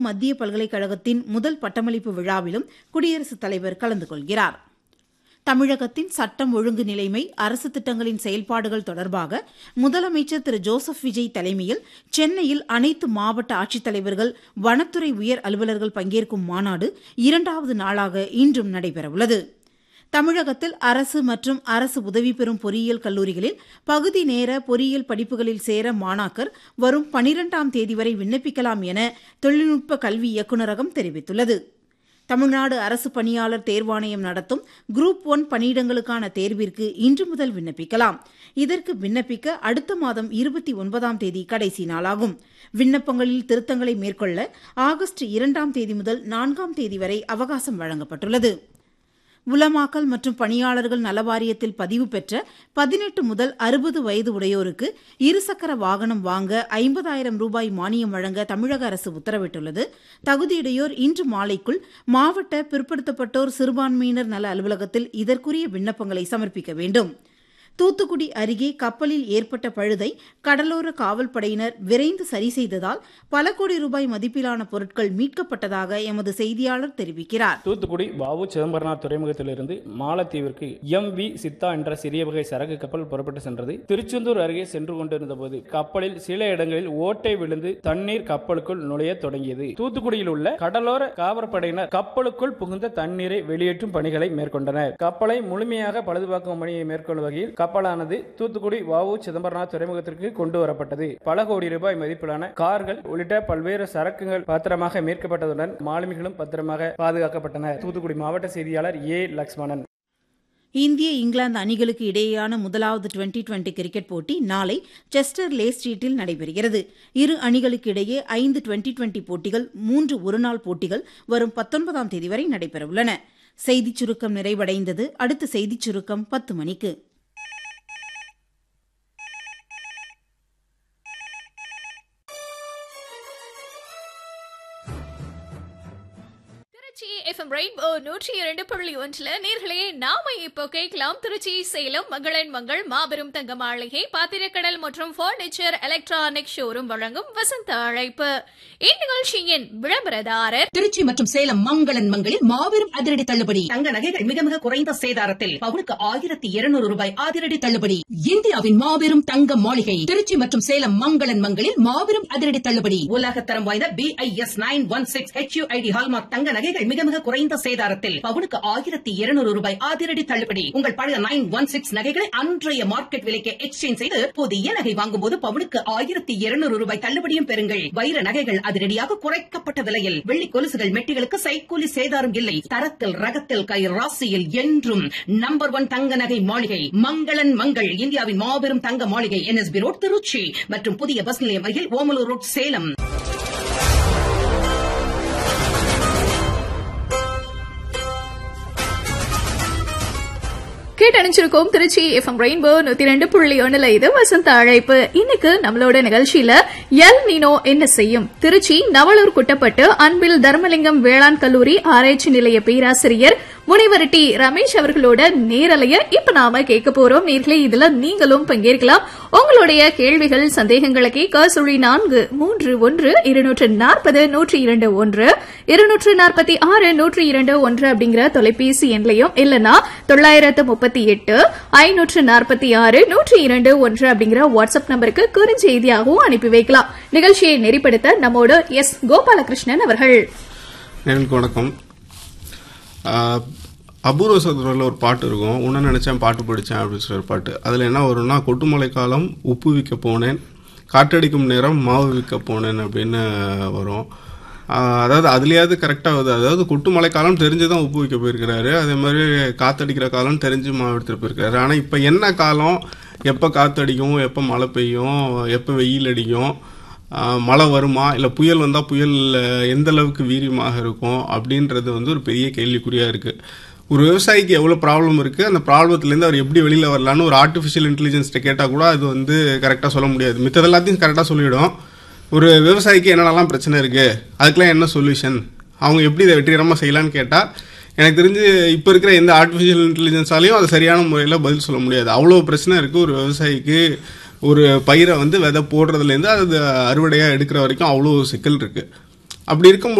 மத்திய பல்கலைக்கழகத்தின் முதல் பட்டமளிப்பு விழாவிலும் குடியரசுத் தலைவர் கலந்து கொள்கிறார் தமிழகத்தின் சட்டம் ஒழுங்கு நிலைமை அரசு திட்டங்களின் செயல்பாடுகள் தொடர்பாக முதலமைச்சர் திரு ஜோசப் விஜய் தலைமையில் சென்னையில் அனைத்து மாவட்ட ஆட்சித்தலைவர்கள் வனத்துறை உயர் அலுவலர்கள் பங்கேற்கும் மாநாடு இரண்டாவது நாளாக இன்றும் நடைபெறவுள்ளது தமிழகத்தில் அரசு மற்றும் அரசு உதவி பெறும் பொறியியல் கல்லூரிகளில் பகுதி நேர பொறியியல் படிப்புகளில் சேர மாணாக்கர் வரும் பனிரெண்டாம் தேதி வரை விண்ணப்பிக்கலாம் என தொழில்நுட்ப கல்வி இயக்குநரகம் தெரிவித்துள்ளது தமிழ்நாடு அரசு பணியாளர் தேர்வாணையம் நடத்தும் குரூப் ஒன் பணியிடங்களுக்கான தேர்விற்கு இன்று முதல் விண்ணப்பிக்கலாம் இதற்கு விண்ணப்பிக்க அடுத்த மாதம் இருபத்தி ஒன்பதாம் தேதி கடைசி நாளாகும் விண்ணப்பங்களில் திருத்தங்களை மேற்கொள்ள ஆகஸ்ட் இரண்டாம் தேதி முதல் நான்காம் தேதி வரை அவகாசம் வழங்கப்பட்டுள்ளது உலமாக்கல் மற்றும் பணியாளர்கள் நலவாரியத்தில் பதிவு பெற்ற பதினெட்டு முதல் அறுபது வயது உடையோருக்கு இருசக்கர வாகனம் வாங்க ஐம்பதாயிரம் ரூபாய் மானியம் வழங்க தமிழக அரசு உத்தரவிட்டுள்ளது தகுதியுடையோர் இன்று மாலைக்குள் மாவட்ட பிற்படுத்தப்பட்டோர் சிறுபான்மையினர் நல அலுவலகத்தில் இதற்குரிய விண்ணப்பங்களை சமர்ப்பிக்க வேண்டும் தூத்துக்குடி அருகே கப்பலில் ஏற்பட்ட பழுதை கடலோர காவல்படையினர் விரைந்து சரி செய்ததால் பல கோடி ரூபாய் மதிப்பிலான பொருட்கள் மீட்கப்பட்டதாக எமது செய்தியாளர் தெரிவிக்கிறார் தூத்துக்குடி பாபு சிதம்பரனார் துறைமுகத்திலிருந்து மாலத்தீவிற்கு எம் வி சித்தா என்ற சிறிய வகை சரக்கு கப்பல் புறப்பட்டு சென்றது திருச்செந்தூர் அருகே சென்று கொண்டிருந்த போது கப்பலில் சில இடங்களில் ஓட்டை விழுந்து தண்ணீர் கப்பலுக்குள் நுழைய தொடங்கியது தூத்துக்குடியில் உள்ள கடலோர காவற்படையினர் கப்பலுக்குள் புகுந்த தண்ணீரை வெளியேற்றும் பணிகளை மேற்கொண்டனர் கப்பலை முழுமையாக பழுதுபார்க்கும் பணியை மேற்கொள்ளும் வகையில் கப்பலானது தூத்துக்குடி வாவு சிதம்பரனார் துறைமுகத்திற்கு கொண்டு வரப்பட்டது பல கோடி ரூபாய் மதிப்பிலான கார்கள் உள்ளிட்ட பல்வேறு சரக்குகள் பத்திரமாக மீட்கப்பட்டதுடன் மாலுமிகளும் பத்திரமாக பாதுகாக்கப்பட்டனர் தூத்துக்குடி மாவட்ட செய்தியாளர் ஏ லக்ஷ்மணன் இந்திய இங்கிலாந்து அணிகளுக்கு இடையேயான முதலாவது டுவெண்டி டுவெண்டி கிரிக்கெட் போட்டி நாளை செஸ்டர் லே ஸ்ட்ரீட்டில் நடைபெறுகிறது இரு அணிகளுக்கு இடையே ஐந்து டுவெண்டி டுவெண்டி போட்டிகள் மூன்று ஒருநாள் போட்டிகள் வரும் பத்தொன்பதாம் தேதி வரை நடைபெறவுள்ளன செய்திச் சுருக்கம் நிறைவடைந்தது அடுத்த செய்திச் சுருக்கம் பத்து மணிக்கு திருச்சி எஃப்எம் ரெயின்போ நூற்றி இரண்டு புள்ளி ஒன்றுல நேர்களே நாம இப்போ கேட்கலாம் திருச்சி சேலம் மங்களன் மங்கள் மாபெரும் தங்க மாளிகை பாத்திரக்கடல் மற்றும் பர்னிச்சர் எலக்ட்ரானிக் ஷோரூம் வழங்கும் வசந்த அழைப்பு இந்நிகழ்ச்சியின் விளம்பரதாரர் திருச்சி மற்றும் சேலம் மங்களன் மங்களில் மாபெரும் அதிரடி தள்ளுபடி தங்க நகைகள் மிக மிக குறைந்த சேதாரத்தில் பவுனுக்கு ஆயிரத்தி இருநூறு ரூபாய் அதிரடி தள்ளுபடி இந்தியாவின் மாபெரும் தங்க மாளிகை திருச்சி மற்றும் சேலம் மங்களன் மங்களில் மாபெரும் அதிரடி தள்ளுபடி உலகத்தரம் வாய்ந்த B I S nine one six HUID hallmark தங்க நகைகள் மிக மிக குறைந்த சேதாரத்தில் பவுனுக்கு ஆயிரத்தி இருநூறு ரூபாய் அதிரடி தள்ளுபடி உங்கள் பழைய நைன் ஒன் சிக்ஸ் நகைகளை அன்றைய மார்க்கெட் விலைக்கு எக்ஸ்சேஞ்ச் செய்து புதிய நகை வாங்கும்போது பவுனுக்கு ஆயிரத்தி இருநூறு ரூபாய் தள்ளுபடியும் பெறுங்கள் வைர நகைகள் அதிரடியாக குறைக்கப்பட்ட விலையில் வெள்ளி கொலுசுகள் மெட்டிகளுக்கு சைக்கூலி சேதாரம் இல்லை தரத்தில் ரகத்தில் கை ராசியில் என்றும் நம்பர் ஒன் தங்க நகை மாளிகை மங்களன் மங்கள் இந்தியாவின் மாபெரும் தங்க மாளிகை என்எஸ்பி ரோட் திருச்சி மற்றும் புதிய பஸ் நிலையம் அருகில் ஓமலூர் ரோட் சேலம் கேட்டணிச்சிருக்கோம் திருச்சி எஃப்எம் ரெயின்போ நூத்தி ரெண்டு புள்ளி ஒண்ணுல இது வசந்த அழைப்பு இன்னைக்கு நம்மளோட நிகழ்ச்சியில எல் நீனோ என்ன செய்யும் திருச்சி நவலூர் குட்டப்பட்டு அன்பில் தர்மலிங்கம் வேளாண் கல்லூரி ஆராய்ச்சி நிலைய பேராசிரியர் முனைவர் டி ரமேஷ் அவர்களோட நேரலைய இப்ப நாம கேட்க போறோம் நேர்களே இதுல நீங்களும் பங்கேற்கலாம் உங்களுடைய கேள்விகள் சந்தேகங்களை கேட்க சுழி நான்கு மூன்று ஒன்று இருநூற்று நாற்பது நூற்றி இரண்டு ஒன்று இருநூற்று நாற்பத்தி ஆறு நூற்றி இரண்டு ஒன்று அப்படிங்கிற தொலைபேசி எண்லையும் இல்லனா தொள்ளாயிரத்து முப்பத்தி எட்டு ஐநூற்று நாற்பத்தி ஆறு நூற்றி இரண்டு ஒன்று அப்படிங்கிற வாட்ஸ்அப் நம்பருக்கு குறுஞ்செய்தியாகவும் அனுப்பி வைக்கலாம் நிகழ்ச்சியை நெறிப்படுத்த நம்மோடு எஸ் கோபாலகிருஷ்ணன் அவர்கள் எனக்கு வணக்கம் ஆஹ், அபூர்வ சதுரில் ஒரு பாட்டு இருக்கும் உன்ன நினச்சேன் பாட்டு படித்தேன் அப்படின்னு சொல்லி ஒரு பாட்டு அதில் என்ன வரும்னா கொட்டுமலை காலம் உப்பு விற்க போனேன் காற்றடிக்கும் நேரம் மாவு விற்க போனேன் அப்படின்னு வரும் ஆஹ், அதாவது அதுலேயாவது கரெக்டாக வருது அதாவது கொட்டுமலை காலம் தெரிஞ்சு தான் உப்பு விற்க போயிருக்கிறாரு அதே மாதிரி காத்தடிக்கிற காலம் தெரிஞ்சு மாவு எடுத்துகிட்டு போயிருக்காரு ஆனால் இப்போ என்ன காலம் எப்போ காத்தடிக்கும் எப்போ மழை பெய்யும் எப்போ வெயில் அடிக்கும் ஆஹ் மழை வருமா இல்லை புயல் வந்தால் புயல் அஹ், எந்த அளவுக்கு வீரியமாக இருக்கும் அப்படின்றது வந்து ஒரு பெரிய கேள்விக்குறியாக இருக்குது ஒரு விவசாயிக்கு எவ்வளோ ப்ராப்ளம் இருக்குது அந்த ப்ராப்ளத்துலேருந்து அவர் எப்படி வெளியில் வரலான்னு ஒரு ஆர்டிஃபிஷியல் இன்டெலிஜென்ஸ்ட்டை கேட்டால் கூட அது வந்து கரெக்டாக சொல்ல முடியாது மித்தது எல்லாத்தையும் கரெக்டாக சொல்லிவிடும் ஒரு விவசாயிக்கு என்னென்னலாம் பிரச்சனை இருக்குது அதுக்கெலாம் என்ன சொல்யூஷன் அவங்க எப்படி இதை வெற்றிகரமாக செய்யலான்னு கேட்டால் எனக்கு தெரிஞ்சு இப்போ இருக்கிற எந்த ஆர்டிஃபிஷியல் இன்டெலிஜென்ஸாலையும் அது சரியான முறையில் பதில் சொல்ல முடியாது அவ்வளோ பிரச்சனை இருக்குது ஒரு விவசாயிக்கு ஒரு பயிரை வந்து விதை போடுறதுலேருந்து அது அறுவடையாக எடுக்கிற வரைக்கும் அவ்வளோ சிக்கல் இருக்குது அப்படி இருக்கும்